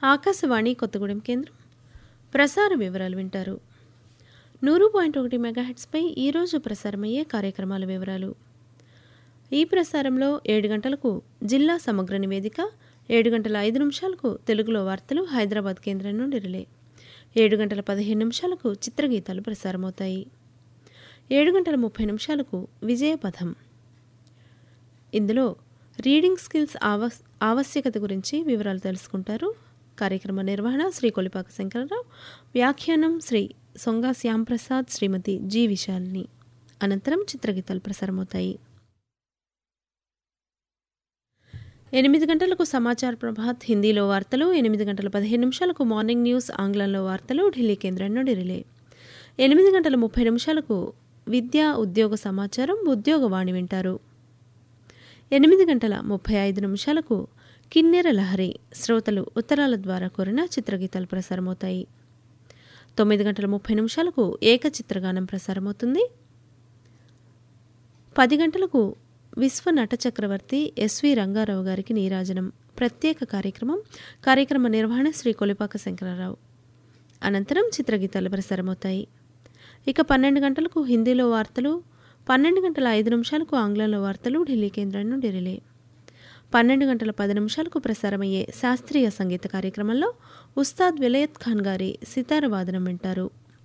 ఆకాశవాణి కొత్తగూడెం కేంద్రం ప్రసార వివరాలు వింటారు నూరు పాయింట్ ఒకటి మెగాహెట్స్పై ఈరోజు ప్రసారమయ్యే కార్యక్రమాల వివరాలు ఈ ప్రసారంలో ఏడు గంటలకు జిల్లా సమగ్ర నివేదిక ఏడు గంటల ఐదు నిమిషాలకు తెలుగులో వార్తలు హైదరాబాద్ కేంద్రం నుండి రిలే ఏడు గంటల పదిహేను నిమిషాలకు చిత్రగీతాలు ప్రసారమవుతాయి ఏడు గంటల ముప్పై నిమిషాలకు విజయపథం ఇందులో రీడింగ్ స్కిల్స్ ఆవస్ ఆవశ్యకత గురించి వివరాలు తెలుసుకుంటారు కార్యక్రమ నిర్వహణ శ్రీ కొలిపాక శంకరరావు వ్యాఖ్యానం శ్రీ సొంగా శ్యాంప్రసాద్ శ్రీమతి జి విశాలిని అనంతరం చిత్రగీతాలు ప్రసారమవుతాయి ఎనిమిది గంటలకు సమాచార ప్రభాత్ హిందీలో వార్తలు ఎనిమిది గంటల పదిహేను నిమిషాలకు మార్నింగ్ న్యూస్ ఆంగ్లంలో వార్తలు ఢిల్లీ కేంద్రం నుండి రిలే ఎనిమిది గంటల ముప్పై నిమిషాలకు విద్యా ఉద్యోగ సమాచారం ఉద్యోగవాణి వింటారు ఎనిమిది గంటల ముప్పై ఐదు నిమిషాలకు కిన్నెర లహరి శ్రోతలు ఉత్తరాల ద్వారా కోరిన చిత్రగీతాలు ప్రసారమవుతాయి తొమ్మిది గంటల ముప్పై నిమిషాలకు ఏకచిత్రగానం ప్రసారమవుతుంది పది గంటలకు విశ్వ నట చక్రవర్తి ఎస్వి రంగారావు గారికి నీరాజనం ప్రత్యేక కార్యక్రమం కార్యక్రమ నిర్వహణ శ్రీ కొలిపాక శంకరరావు అనంతరం చిత్రగీతాలు ప్రసారమవుతాయి ఇక పన్నెండు గంటలకు హిందీలో వార్తలు పన్నెండు గంటల ఐదు నిమిషాలకు ఆంగ్లంలో వార్తలు ఢిల్లీ కేంద్రం నుండి రిలే పన్నెండు గంటల పది నిమిషాలకు ప్రసారమయ్యే శాస్త్రీయ సంగీత కార్యక్రమంలో ఉస్తాద్ విలయత్ ఖాన్ గారి సితార వాదనం వింటారు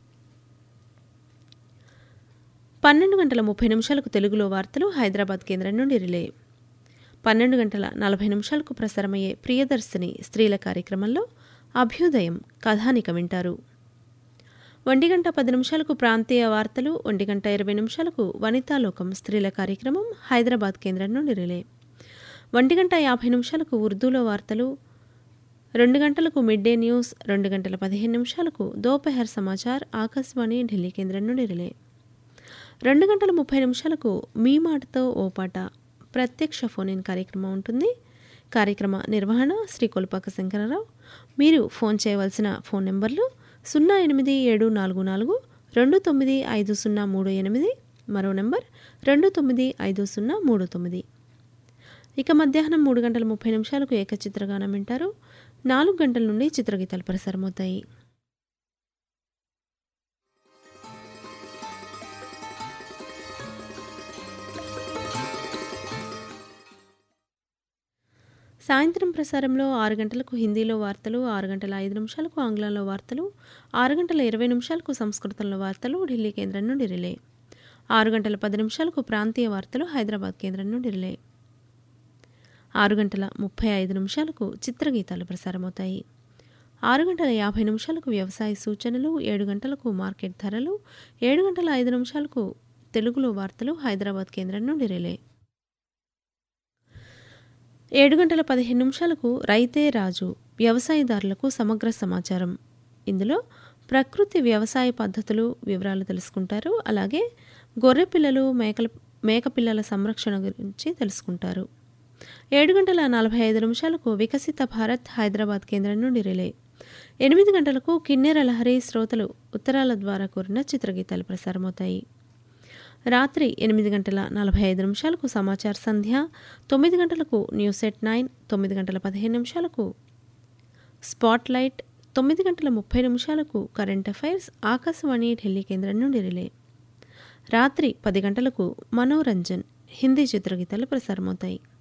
పన్నెండు గంటల ముప్పై నిమిషాలకు తెలుగులో వార్తలు హైదరాబాద్ కేంద్రం నుండి రిలే పన్నెండు గంటల నలభై నిమిషాలకు ప్రసారమయ్యే ప్రియదర్శిని స్త్రీల కార్యక్రమంలో అభ్యుదయం కథానిక వింటారు ఒంటి గంట పది నిమిషాలకు ప్రాంతీయ వార్తలు ఒంటి గంట ఇరవై నిమిషాలకు వనితాలోకం స్త్రీల కార్యక్రమం హైదరాబాద్ కేంద్రం నుండి రిలే ఒంటి గంట యాభై నిమిషాలకు ఉర్దూలో వార్తలు రెండు గంటలకు మిడ్ డే న్యూస్ రెండు గంటల పదిహేను నిమిషాలకు దోపహర్ సమాచార్ ఆకాశవాణి ఢిల్లీ కేంద్రం నుండి రిలే రెండు గంటల ముప్పై నిమిషాలకు మీ మాటతో ఓ పాట ప్రత్యక్ష ఫోన్ ఇన్ కార్యక్రమం ఉంటుంది కార్యక్రమ నిర్వహణ శ్రీ కొల్పాక శంకరరావు మీరు ఫోన్ చేయవలసిన ఫోన్ నెంబర్లు సున్నా ఎనిమిది ఏడు నాలుగు నాలుగు రెండు తొమ్మిది ఐదు సున్నా మూడు ఎనిమిది మరో నెంబర్ రెండు తొమ్మిది ఐదు సున్నా మూడు తొమ్మిది ఇక మధ్యాహ్నం మూడు గంటల ముప్పై నిమిషాలకు ఏకచిత్రగానం వింటారు నాలుగు గంటల నుండి చిత్రగీతాలు ప్రసారమవుతాయి సాయంత్రం ప్రసారంలో ఆరు గంటలకు హిందీలో వార్తలు ఆరు గంటల ఐదు నిమిషాలకు ఆంగ్లంలో వార్తలు ఆరు గంటల ఇరవై నిమిషాలకు సంస్కృతంలో వార్తలు ఢిల్లీ కేంద్రం నుండి రిలే ఆరు గంటల పది నిమిషాలకు ప్రాంతీయ వార్తలు హైదరాబాద్ కేంద్రం నుండి రిలే ఆరు గంటల ముప్పై ఐదు నిమిషాలకు చిత్రగీతాలు ప్రసారమవుతాయి ఆరు గంటల యాభై నిమిషాలకు వ్యవసాయ సూచనలు ఏడు గంటలకు మార్కెట్ ధరలు ఏడు గంటల ఐదు నిమిషాలకు తెలుగులో వార్తలు హైదరాబాద్ కేంద్రం నుండి రిలే ఏడు గంటల పదిహేను నిమిషాలకు రైతే రాజు వ్యవసాయదారులకు సమగ్ర సమాచారం ఇందులో ప్రకృతి వ్యవసాయ పద్ధతులు వివరాలు తెలుసుకుంటారు అలాగే గొర్రె పిల్లలు మేకల మేకపిల్లల సంరక్షణ గురించి తెలుసుకుంటారు ఏడు గంటల నలభై ఐదు నిమిషాలకు వికసిత భారత్ హైదరాబాద్ కేంద్రం నుండి రిలే ఎనిమిది గంటలకు కిన్నెర లహరి శ్రోతలు ఉత్తరాల ద్వారా కోరిన చిత్రగీతాలు ప్రసారమవుతాయి రాత్రి ఎనిమిది గంటల నలభై ఐదు నిమిషాలకు సమాచార సంధ్య తొమ్మిది గంటలకు న్యూస్ ఎట్ నైన్ తొమ్మిది గంటల పదిహేను నిమిషాలకు స్పాట్ లైట్ తొమ్మిది గంటల ముప్పై నిమిషాలకు కరెంట్ అఫైర్స్ ఆకాశవాణి ఢిల్లీ కేంద్రం నుండి రిలే రాత్రి పది గంటలకు మనోరంజన్ హిందీ చిత్రగీతాలు ప్రసారమవుతాయి